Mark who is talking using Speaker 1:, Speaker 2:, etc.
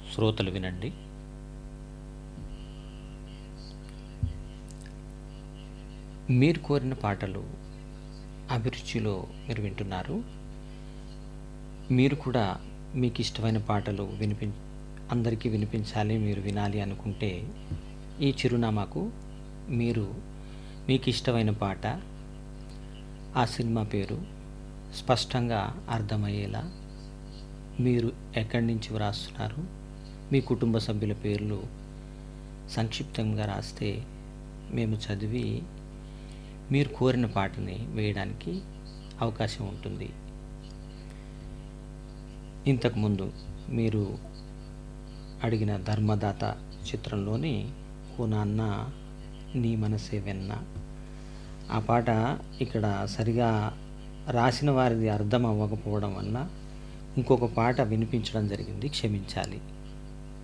Speaker 1: శ్రోతలు వినండి మీరు కోరిన పాటలు అభిరుచిలో మీరు వింటున్నారు మీరు కూడా మీకు ఇష్టమైన పాటలు వినిపి అందరికీ వినిపించాలి మీరు వినాలి అనుకుంటే ఈ చిరునామాకు మీరు మీకు ఇష్టమైన పాట ఆ సినిమా పేరు స్పష్టంగా అర్థమయ్యేలా మీరు ఎక్కడి నుంచి వ్రాస్తున్నారు మీ కుటుంబ సభ్యుల పేర్లు సంక్షిప్తంగా రాస్తే మేము చదివి మీరు కోరిన పాటని వేయడానికి అవకాశం ఉంటుంది ఇంతకుముందు మీరు అడిగిన ధర్మదాత చిత్రంలోని ఓ నాన్న నీ మనసే వెన్న ఆ పాట ఇక్కడ సరిగా రాసిన వారిది అర్థం అవ్వకపోవడం వల్ల ఇంకొక పాట వినిపించడం జరిగింది క్షమించాలి